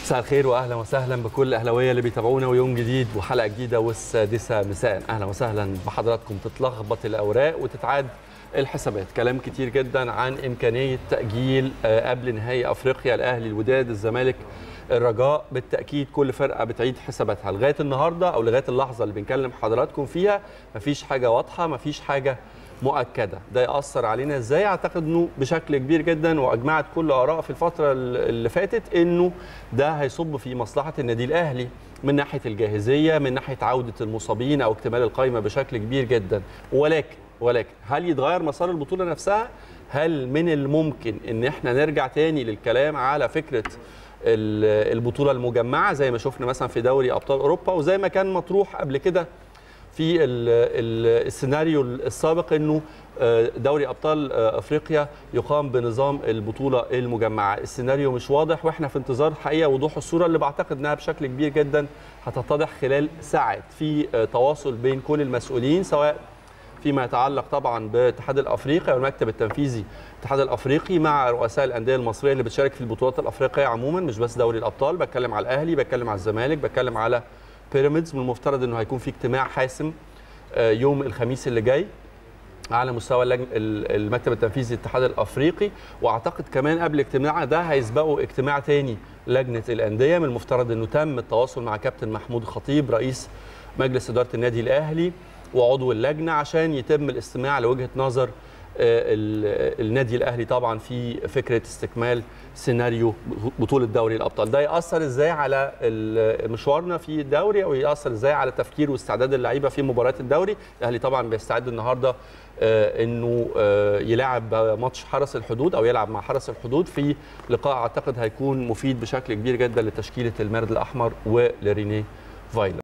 مساء الخير واهلا وسهلا بكل الاهلاويه اللي بيتابعونا ويوم جديد وحلقه جديده والسادسه مساء اهلا وسهلا بحضراتكم تتلخبط الاوراق وتتعاد الحسابات كلام كتير جدا عن امكانيه تاجيل قبل نهائي افريقيا الاهلي الوداد الزمالك الرجاء بالتاكيد كل فرقه بتعيد حساباتها لغايه النهارده او لغايه اللحظه اللي بنكلم حضراتكم فيها مفيش حاجه واضحه مفيش حاجه مؤكده ده ياثر علينا ازاي اعتقد انه بشكل كبير جدا واجمعت كل اراء في الفتره اللي فاتت انه ده هيصب في مصلحه النادي الاهلي من ناحيه الجاهزيه من ناحيه عوده المصابين او اكتمال القائمه بشكل كبير جدا ولكن ولكن هل يتغير مسار البطوله نفسها هل من الممكن ان احنا نرجع تاني للكلام على فكره البطوله المجمعه زي ما شفنا مثلا في دوري ابطال اوروبا وزي ما كان مطروح قبل كده في السيناريو السابق انه دوري ابطال افريقيا يقام بنظام البطوله المجمعه السيناريو مش واضح واحنا في انتظار حقيقه وضوح الصوره اللي بعتقد انها بشكل كبير جدا هتتضح خلال ساعات في تواصل بين كل المسؤولين سواء فيما يتعلق طبعا بالاتحاد الافريقي والمكتب التنفيذي الاتحاد الافريقي مع رؤساء الانديه المصريه اللي بتشارك في البطولات الافريقيه عموما مش بس دوري الابطال بتكلم على الاهلي بتكلم على الزمالك بتكلم على بيراميدز من المفترض انه هيكون في اجتماع حاسم يوم الخميس اللي جاي على مستوى المكتب التنفيذي للاتحاد الافريقي واعتقد كمان قبل الاجتماع ده هيسبقوا اجتماع تاني لجنه الانديه من المفترض انه تم التواصل مع كابتن محمود خطيب رئيس مجلس اداره النادي الاهلي وعضو اللجنه عشان يتم الاستماع لوجهه نظر النادي الاهلي طبعا في فكره استكمال سيناريو بطوله دوري الابطال ده ياثر ازاي على مشوارنا في الدوري او ياثر ازاي على تفكير واستعداد اللعيبه في مباراه الدوري الاهلي طبعا بيستعد النهارده انه يلعب ماتش حرس الحدود او يلعب مع حرس الحدود في لقاء اعتقد هيكون مفيد بشكل كبير جدا لتشكيله المارد الاحمر ولرينيه فايلر